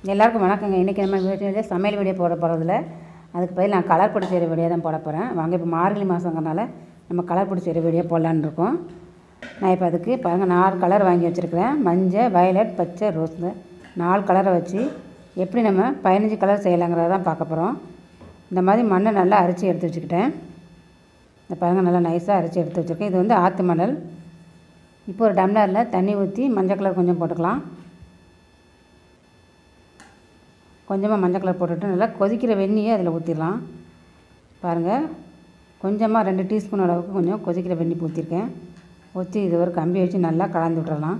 எல்லாருக்கும் வணக்கங்க இன்றைக்கி நம்ம வீட்டில் சமையல் வீடியோ போட போகிறதில்ல அதுக்கு பதில் நான் கலர் பொடி செய்கிற வீடியோ தான் போட போகிறேன் வாங்க இப்போ மார்கழி மாதங்கிறனால நம்ம கலர் பொடி செய்கிற வீடியோ போடலான்னு இருக்கோம் நான் இப்போ அதுக்கு பாருங்கள் நாலு கலர் வாங்கி வச்சுருக்கிறேன் மஞ்சள் வயலட் பச்சை ரோஸ் நாலு கலரை வச்சு எப்படி நம்ம பதினஞ்சு கலர் செய்யலாங்கிறத தான் பார்க்க போகிறோம் இந்த மாதிரி மண்ணை நல்லா அரைச்சி எடுத்து வச்சுக்கிட்டேன் இந்த பாருங்கள் நல்லா நைஸாக அரைச்சி எடுத்து வச்சுருக்கேன் இது வந்து ஆற்று மணல் இப்போ ஒரு டம்ளரில் தண்ணி ஊற்றி மஞ்சள் கலர் கொஞ்சம் போட்டுக்கலாம் கொஞ்சமாக மஞ்சள் கலர் போட்டுட்டு நல்லா கொதிக்கிற வெந்நியை அதில் ஊற்றிடலாம் பாருங்கள் கொஞ்சமாக ரெண்டு டீஸ்பூன் அளவுக்கு கொஞ்சம் கொதிக்கிற வெந்நி ஊற்றிருக்கேன் ஊற்றி இது ஒரு கம்பி வச்சு நல்லா கலந்து விட்டுறலாம்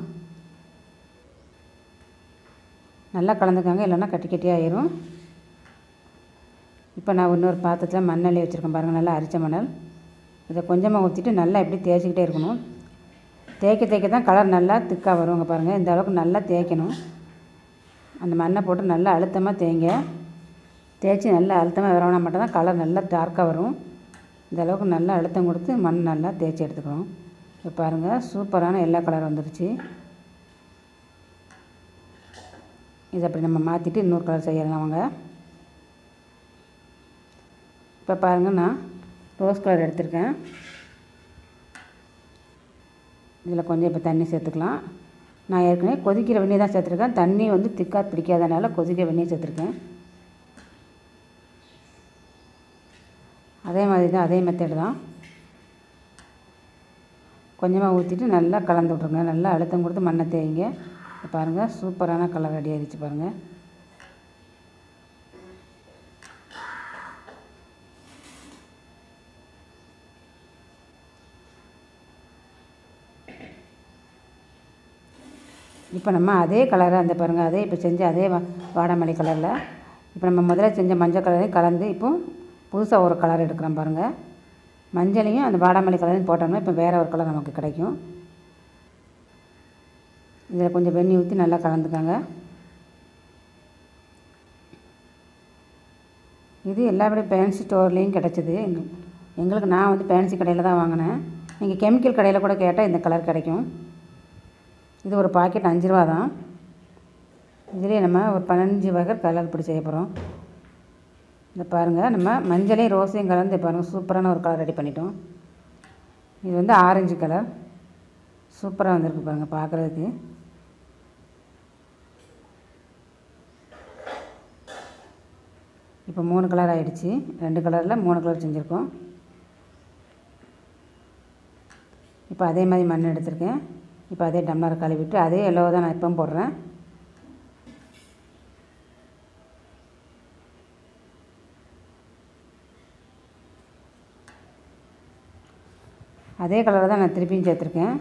நல்லா கலந்துக்காங்க இல்லைன்னா கட்டி கட்டியாக ஆயிரும் இப்போ நான் இன்னொரு பாத்திரத்தில் மண்ணெண்ணெய் வச்சுருக்கேன் பாருங்கள் நல்லா அரிச்ச மணல் இதை கொஞ்சமாக ஊற்றிட்டு நல்லா இப்படி தேய்ச்சிக்கிட்டே இருக்கணும் தேய்க்க தேய்க்க தான் கலர் நல்லா திக்காக வருவாங்க பாருங்கள் இந்த அளவுக்கு நல்லா தேய்க்கணும் அந்த மண்ணை போட்டு நல்லா அழுத்தமாக தேய்ங்க தேய்ச்சி நல்லா அழுத்தமாக வரவனா மட்டும் தான் கலர் நல்லா டார்க்காக வரும் இந்த அளவுக்கு நல்லா அழுத்தம் கொடுத்து மண் நல்லா தேய்ச்சி எடுத்துக்கணும் இப்போ பாருங்கள் சூப்பரான எல்லா கலர் வந்துருச்சு இதை அப்படி நம்ம மாற்றிட்டு இன்னொரு கலர் செய்யலாம் அவங்க இப்போ பாருங்கள் நான் ரோஸ் கலர் எடுத்திருக்கேன் இதில் கொஞ்சம் இப்போ தண்ணி சேர்த்துக்கலாம் நான் ஏற்கனவே கொதிக்கிற வெந்நீர் தான் சேர்த்துருக்கேன் தண்ணி வந்து திக்காக பிடிக்காதனால கொதிக்கிற வெந்நீர் சேர்த்துருக்கேன் அதே மாதிரி தான் அதே மெத்தட் தான் கொஞ்சமாக ஊற்றிட்டு நல்லா கலந்து விட்ருங்க நல்லா அழுத்தம் கொடுத்து மண்ணை தேய்ங்க பாருங்கள் சூப்பரான கலர் ரெடி ஆகிடுச்சு பாருங்கள் இப்போ நம்ம அதே கலரை அந்த பாருங்கள் அதே இப்போ செஞ்ச அதே வா வாடாமல்லி கலரில் இப்போ நம்ம முதல்ல செஞ்ச மஞ்சள் கலரையும் கலந்து இப்போ புதுசாக ஒரு கலர் எடுக்கிறோம் பாருங்கள் மஞ்சளையும் அந்த வாடாமல்லி கலரையும் போட்டோம்னா இப்போ வேறு ஒரு கலர் நமக்கு கிடைக்கும் இதில் கொஞ்சம் வெந்நி ஊற்றி நல்லா கலந்துக்காங்க இது எல்லாபடி ஃபேன்சி ஸ்டோர்லேயும் கிடச்சிது எங்கள் எங்களுக்கு நான் வந்து ஃபேன்சி கடையில் தான் வாங்கினேன் நீங்கள் கெமிக்கல் கடையில் கூட கேட்டால் இந்த கலர் கிடைக்கும் இது ஒரு பாக்கெட் அஞ்சு ரூபா தான் இதுலேயே நம்ம ஒரு பதினஞ்சு வகை கலர் பொடி செய்ய போகிறோம் இந்த பாருங்கள் நம்ம மஞ்சளையும் ரோஸையும் கலந்து பாருங்கள் சூப்பரான ஒரு கலர் ரெடி பண்ணிட்டோம் இது வந்து ஆரஞ்சு கலர் சூப்பராக வந்திருக்கு பாருங்கள் பார்க்குறதுக்கு இப்போ மூணு கலர் ஆகிடுச்சு ரெண்டு கலரில் மூணு கலர் செஞ்சுருக்கோம் இப்போ அதே மாதிரி மண் எடுத்திருக்கேன் இப்போ அதே டம்ளர் கழுவிட்டு அதே எல்லோ தான் நான் இப்போ போடுறேன் அதே கலரை தான் நான் திருப்பியும் சேர்த்துருக்கேன்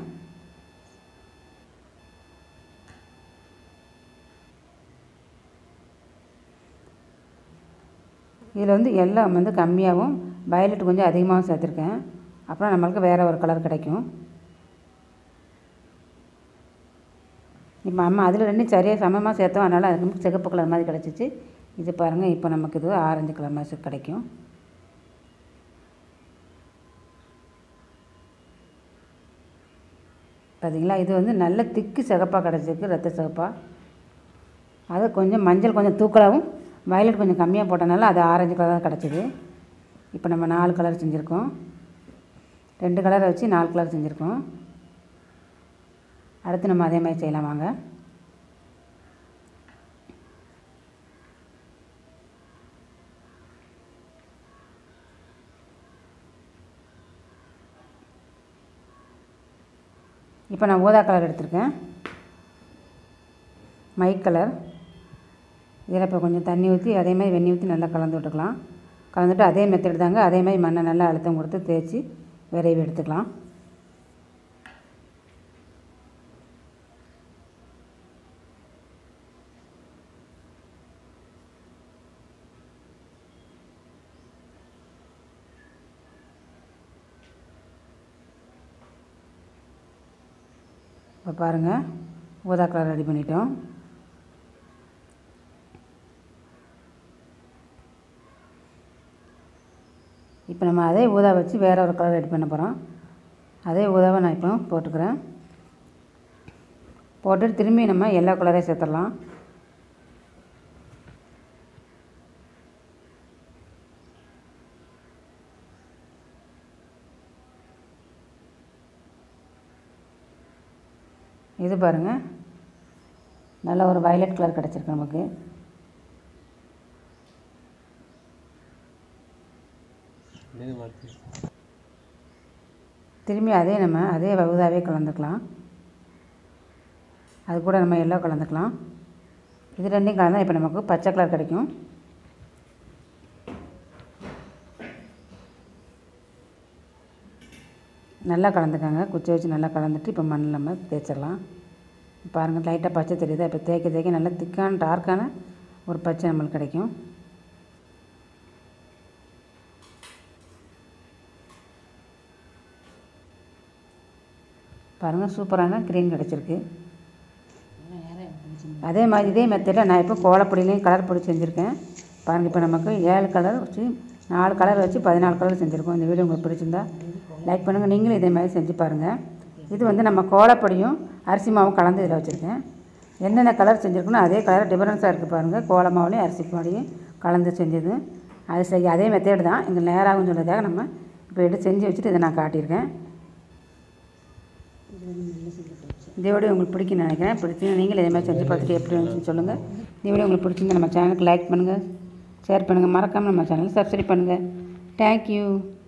இதில் வந்து எல்லாம் வந்து கம்மியாகவும் வயலட் கொஞ்சம் அதிகமாகவும் சேர்த்துருக்கேன் அப்புறம் நம்மளுக்கு வேறு ஒரு கலர் கிடைக்கும் இப்போ அம்மா அதில் ரெண்டும் சரியாக சமமாக சேர்த்தோம் அதனால் அதுக்கு நமக்கு சிகப்பு கலர் மாதிரி கிடச்சிச்சு இது பாருங்கள் இப்போ நமக்கு இது ஆரஞ்சு கலர் மாதிரி கிடைக்கும் பார்த்தீங்களா இது வந்து நல்ல திக்கு சிகப்பாக கிடச்சிருக்கு ரத்த சிகப்பாக அது கொஞ்சம் மஞ்சள் கொஞ்சம் தூக்கலாகவும் வயலட் கொஞ்சம் கம்மியாக போட்டனால அது ஆரஞ்சு கலராக கிடச்சிது இப்போ நம்ம நாலு கலர் செஞ்சுருக்கோம் ரெண்டு கலரை வச்சு நாலு கலர் செஞ்சுருக்கோம் அடுத்து நம்ம அதே மாதிரி செய்யலாம் வாங்க இப்போ நான் ஊதா கலர் எடுத்திருக்கேன் மை கலர் இதில் இப்போ கொஞ்சம் தண்ணி ஊற்றி அதே மாதிரி வெந்நி ஊற்றி நல்லா கலந்து விட்டுக்கலாம் கலந்துட்டு அதே மெத்தட் தாங்க அதே மாதிரி மண்ணை நல்லா அழுத்தம் கொடுத்து தேய்ச்சி விரைவி எடுத்துக்கலாம் இப்போ பாருங்கள் ஊதா கலர் ரெடி பண்ணிட்டோம் இப்போ நம்ம அதே ஊதா வச்சு வேறு ஒரு கலர் ரெடி பண்ண போகிறோம் அதே ஊதாவை நான் இப்போ போட்டுக்கிறேன் போட்டுட்டு திரும்பி நம்ம எல்லோ கலரே சேர்த்துடலாம் இது பாருங்கள் நல்ல ஒரு வயலட் கலர் கிடச்சிருக்கு நமக்கு இது மாற்றி திரும்பி அதே நம்ம அதே வகுதாவே கலந்துக்கலாம் அது கூட நம்ம எல்லோ கலந்துக்கலாம் இது ரெண்டையும் கலந்தால் இப்போ நமக்கு பச்சை கலர் கிடைக்கும் நல்லா கலந்துக்கங்க குச்சி வச்சு நல்லா கலந்துட்டு இப்போ மண்ணில் நம்ம தேய்ச்சிடலாம் பாருங்கள் லைட்டாக பச்சை தெரியுதா இப்போ தேய்க்க தேய்க்க நல்லா திக்கான டார்க்கான ஒரு பச்சை நம்மளுக்கு கிடைக்கும் பாருங்கள் சூப்பரான க்ரீன் கிடச்சிருக்கு அதே மாதிரி இதே மெத்தடில் நான் இப்போ கோலப்பொடியிலையும் கலர் பொடி செஞ்சுருக்கேன் பாருங்கள் இப்போ நமக்கு ஏழு கலர் வச்சு நாலு கலர் வச்சு பதினாலு கலர் செஞ்சுருக்கோம் இந்த வீடியோ உங்களுக்கு பிடிச்சிருந்தா லைக் பண்ணுங்கள் நீங்களும் இதே மாதிரி செஞ்சு பாருங்கள் இது வந்து நம்ம கோலப்பொடியும் அரிசி மாவும் கலந்து இதில் வச்சுருக்கேன் என்னென்ன கலர் செஞ்சுருக்கணும் அதே கலர் டிஃபரன்ஸாக இருக்குது பாருங்கள் கோல மாவுலையும் அரிசி மாவுலையும் கலந்து செஞ்சது அது செய்ய அதே மெத்தேடு தான் இங்கே நேராகும் சொல்கிறதுக்காக நம்ம இப்போ எடுத்து செஞ்சு வச்சுட்டு இதை நான் காட்டியிருக்கேன் இந்த வீடியோ உங்களுக்கு பிடிக்கும்னு நினைக்கிறேன் பிடிச்சி நீங்களும் இதே மாதிரி செஞ்சு பார்த்துட்டு எப்படி இருந்துச்சுன்னு சொல்லுங்கள் இந்த வீடியோ உங்களுக்கு பிடிச்சிருந்தா நம்ம சேனலுக்கு லைக் பண்ணுங்கள் ஷேர் பண்ணுங்கள் மறக்காமல் நம்ம சேனலை சப்ஸ்கிரைப் பண்ணுங்கள் தேங்க்யூ